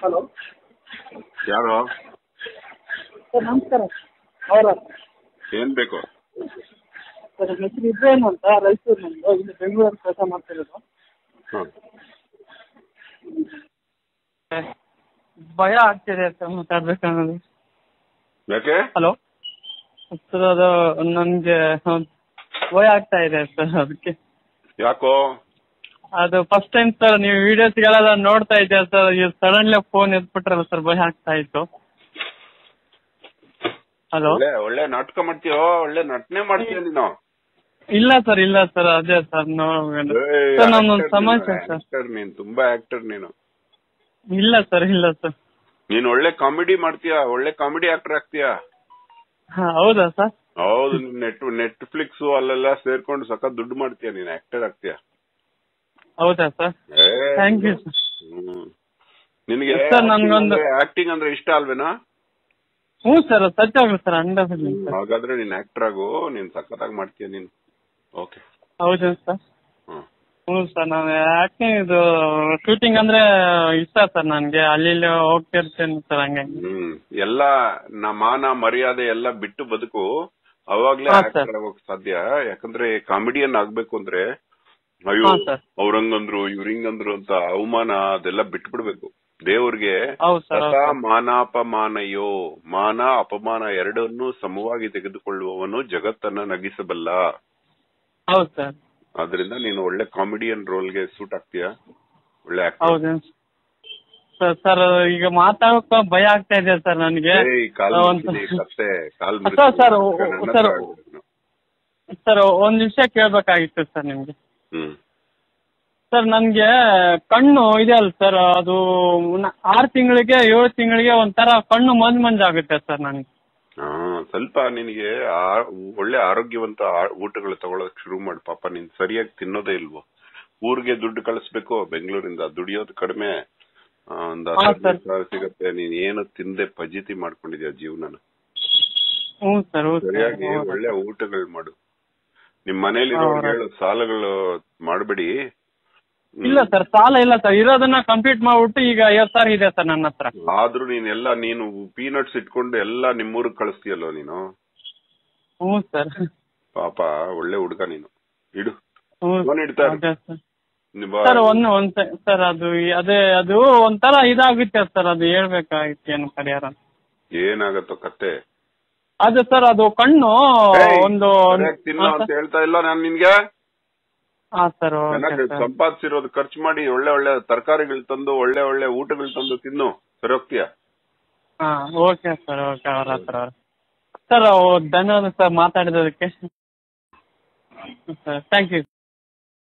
Hello ಯಾರು sir ನಮಸ್ಕಾರ ಅವರ ಏನ್ ಬೇಕು ಸರ್ ನನ್ನ ಹೆಸರು ಇಬ್ರಾಹಿಂ ಅಂತ ರಾಯಚೂರು ನಮ್ಮದು ಇಲ್ಲಿ ಬೆಂಗಳೂರಲ್ಲಿ ಕೆಲಸ ಮಾಡ್ತಿರೋದು ಹ್ಮ್ ಭಯ ಆಗ್ತಿದೆ ಸರ್ ಮಾತಾಡ್ಬೇಕನ್ನೋದು ಯಾಕೆ ಹಲೋ ಸರ್ ಅದು ನನಗೆ ಭಯ ಆಗ್ತಾ ಇದೆ ಸರ್ ಅದಕ್ಕೆ ಯಾಕೋ ಅದು ಫಸ್ಟ್ ಟೈಮ್ ಸರ್ ನೀವು ವಿಡಿಯೋಸ್ಗಳೆಲ್ಲ ನೋಡ್ತಾ ಇದ್ದೆ ಸರ್ ಈಗ ಸಡನ್ಲಿ ಫೋನ್ ಎತ್ಬಿಟ್ರಲ್ಲ ಸರ್ ಭಯ ಆಗ್ತಾ ಇತ್ತು ಹಲೋ ಒಳ್ಳೆ ಒಳ್ಳೆ ನಾಟಕ ಮಾಡ್ತೀಯೋ ಒಳ್ಳೆ ನಟನೆ ಮಾಡ್ತೀಯ ನೀನು ಇಲ್ಲ ಸರ್ ಇಲ್ಲ ಸರ್ ಅದೇ ಸರ್ ನೋ ಏಯ್, ಸರ್ ನನ್ನೊಂದು actor ಸಮಸ್ಯೆ ನೀನು, ಸರ್ actor ನೀನು ತುಂಬಾ ಆಕ್ಟರ್ ನೀನು ಇಲ್ಲ ಸರ್ ಇಲ್ಲ ಸರ್ ನೀನ್ ಒಳ್ಳೆ ಕಾಮಿಡಿ ಮಾಡ್ತೀಯಾ ಒಳ್ಳೆ ಕಾಮಿಡಿ ಆಕ್ಟರ್ ಆಗ್ತೀಯಾ ಹಾ ಹೌದಾ ಸರ್ ಹೌದು ನೆಟ್ ನೆಟ್ಫ್ಲಿಕ್ಸ್ ಅಲ್ಲೆಲ್ಲ ಸೇರ್ಕೊಂಡು ಸಖತ್ ದುಡ್ಡು ಮಾಡ್ತೀಯ ನೀನ್ ಆಕ್ಟರ್ ಆಗ್ತೀಯ ಹೌದಾ ಸರ್ ಏ, ಥ್ಯಾಂಕ್ ಯು ಸರ್ ಹ್ಮ್. ನಿನಗೆ ಸರ್, ನನ್ಗೊಂದು- ಆಕ್ಟಿಂಗ್ ಅಂದ್ರೆ ಇಷ್ಟ ಅಲ್ವೇನಾ ಹ್ಞೂ ಸರ್ ಸತ್ಯಾಗ್ಲು ಸರ್ ಹಂಡ್ರೆಡ್ ಪರ್ಸೆಂಟ್ ಸರ್ ಹಾಗಾದ್ರೆ ನೀನ್ ಆಕ್ಟರ್ ಆಗು ನೀನ್ ಸಖತ್ತಾಗಿ ಮಾಡ್ತೀಯ ನೀನು ಓಕೆ ಹೌದಾ ಸರ್ ಹ್ಮ್ ಹ್ಞೂ ಸರ್ ನಾನು ಆಕ್ಟಿಂಗ್ ಇದು ಶೂಟಿಂಗ್ ಅಂದ್ರೆ ಇಷ್ಟ ಸರ್ ನನಗೆ ಅಲ್ಲಿ ಇಲ್ಲಿ ಹೋಗ್ತಿರ್ತೇನೆ ಸರ್ ಹಂಗಾಗಿ ಹ್ಮ್ ಎಲ್ಲ ನ ಮಾನ ಮರ್ಯಾದೆ ಎಲ್ಲ ಬಿಟ್ಟು ಬದುಕು ಅವಾಗ್ಲೇ ಹಾ, ಆಕ್ಟರ್ ಸರ್. ಆಗೋಕ್ ಸಾಧ್ಯ ಯಾಕಂದ್ರೆ ಕಾಮಿಡಿಯನ್ ಆಗ್ಬೇಕು ಅಂದ್ರೆ ಅಯ್ಯೋ ಹಾ, ಸರ್. ಅವ್ರಂಗಂದ್ರು ಇವ್ರಿಂಗಂದ್ರು ಅಂತ ಅವಮಾನ ಅದೆಲ್ಲ ಬಿಟ್ಬಿಡ್ಬೇಕು ದೇವ್ರಿಗೆ ಹೌದು ಸರ್ ಸದಾ ಮಾನಾಪಮಾನಯೋ ಮಾನ ಅಪಮಾನ ಎರಡನ್ನೂ ಸಮವಾಗಿ ತೆಗೆದುಕೊಳ್ಳುವವನು ಜಗತ್ತನ್ನ ನಗಿಸಬಲ್ಲ ಹೌದು ಸರ್ ಆದ್ರಿಂದ ನೀನು ಒಳ್ಳೆ ಕಾಮಿಡಿಯನ್ ರೋಲ್ಗೆ ಸೂಟ್ ಆಗ್ತೀಯಾ ಒಳ್ಳೆ actor. ಹೌದೇನು ಸರ್ ಸರ್ ಈಗ ಮಾತಾಡೋಕೆ ಭಯ ಆಗ್ತಾ ಇದೆ ಸರ್ ನನಗೆ ಏಯ್, ಕಾಲ್ ಒಂದು- ಮುರಿತೀನಿ, ಕತ್ತೆ ಕಾಲ್ ಸರ್, ಮುರಿತೀನಿ. ಸರ್, ನನ್ನ ಸರ್, ಹತ್ರ ಆಗ್ಬಿಡು. ಸರ್ ಒಂದ್ ವಿಷಯ ಕೇಳ್ಬೇಕಾಗಿತ್ತು ಸರ್ ನಿಮ್ಗೆ ಹ್ಮ್ ಸರ್ ನನ್ಗೆ ಕಣ್ಣು ಇದೆ ಅಲ್ಲ ಸರ್ ಅದು ನ- ಆರು ತಿಂಗಳಿಗೆ ಏಳು ತಿಂಗಳಿಗೆ ಒಂಥರ ಕಣ್ಣು ಮಂಜ್ ಮಂಜಾಗುತ್ತೆ ಸರ್ ನನಗೆ ಹಾ ಸ್ವಲ್ಪ ನಿನಗೆ ಆ- ಒಳ್ಳೆ ಆರೋಗ್ಯವಂತ ಆ- ಊಟಗಳು ತಗೊಳಕ್ ಶುರು ಮಾಡು ಪಾಪ ನೀನ್ ಸರಿಯಾಗಿ ತಿನ್ನೋದೇ ಇಲ್ವೋ ಊರಿಗೆ ದುಡ್ಡು ಕಳಿಸ್ಬೇಕು ಬೆಂಗಳೂರಿಂದ ದುಡಿಯೋದು ಕಡಿಮೆ ಆ, ಒಂದ್ ಹಾ, ಹತ್ತು ಸರ್. ಸಾವಿರ ಸಿಗತ್ತೆ ನೀನ್ ಏನು ತಿಂದೆ ಫಜೀತಿ ಮಾಡ್ಕೊಂಡಿದ್ಯಾ ಜೀವನನ ಹ್ಞೂ ಸರ್ ಹ್ಞೂ ಸರಿಯಾಗಿ ಸರ್ ಒಳ್ಳೆ ಊಟಗಳು ಮಾಡು ನಿಮ್ ಮನೇಲಿ ಹಾ, ಹೇಳು ಸಾಲಗಳು ಮಾಡಬೇಡಿ ಇಲ್ಲ ಸರ್ ಸಾಲ ಇಲ್ಲ ಸರ್ ಇರೋದನ್ನ ಕಂಪ್ಲೀಟ್ ಮಾಡ್ಬಿಟ್ಟು ಈಗ ಐವತ್ತು ಸಾವಿರ ಇದೆ ಸರ್ ನನ್ನ ಹತ್ರ ಆದ್ರೂ ನೀನೆಲ್ಲ ನೀನು ಪೀನಟ್ಸ್ ಇಟ್ಕೊಂಡು ಎಲ್ಲ ನಿಮ್ಮೂರಿಗೆ ಕಳಿಸ್ತೀಯಲ್ಲೋ ನೀನು ಹ್ಞೂ ಸರ್ ಪಾಪ ಒಳ್ಳೆ ಹುಡುಗ ನೀನು ಇಡು ಹ್ಞೂ ಫೋನ್ ಇಡ್ತಾ ಇರು. ಅದೇ ಸರ್ ನಿಮ್ಮ- ಸರ್ ಒಂದು ಒಂದ್ ಸೆ- ಸರ್ ಅದು ಅದೇ ಅದು ಒಂಥರ ಇದಾಗುತ್ತೆ ಸರ್ ಅದು ಹೇಳ್ಬೇಕಾಗಿತ್ತು ಏನು ಪರಿಹಾರ ಏನಾಗತ್ತೋ ಕತ್ತೆ ಅದು ಸರ್ ಅದು ಕಣ್ಣು ಏಯ್, ಒಂದು ಸರಿಯಾಗ್ ತಿನ್ನು ಅಂತ ಹೇಳ್ತಾ ಇಲ್ಲ ನಾನು ನಿನ್ಗೆ ಹಾ ಸರ್ ಓಕೆ ಚೆನ್ನಾಗಿ ಸರ್ ಸಂಪಾದಿಸಿರೋದು ಖರ್ಚು ಮಾಡಿ ಒಳ್ಳೆ ಒಳ್ಳೆ ತರಕಾರಿಗಳು ತಂದು ಒಳ್ಳೆ ಒಳ್ಳೆ ಊಟಗಳು ತಂದು ತಿನ್ನು ಸರಿ ಹೋಗ್ತೀಯ ಹಾ ಓಕೆ ಸರ್ ಓಕೆ ಅವ್ರ ಹತ್ರ ಸರ್ ಧನ್ಯವಾದ ಸರ್ ಮಾತಾಡಿದಕ್ಕೆ ಸರ್ ಥ್ಯಾಂಕ್ ಯು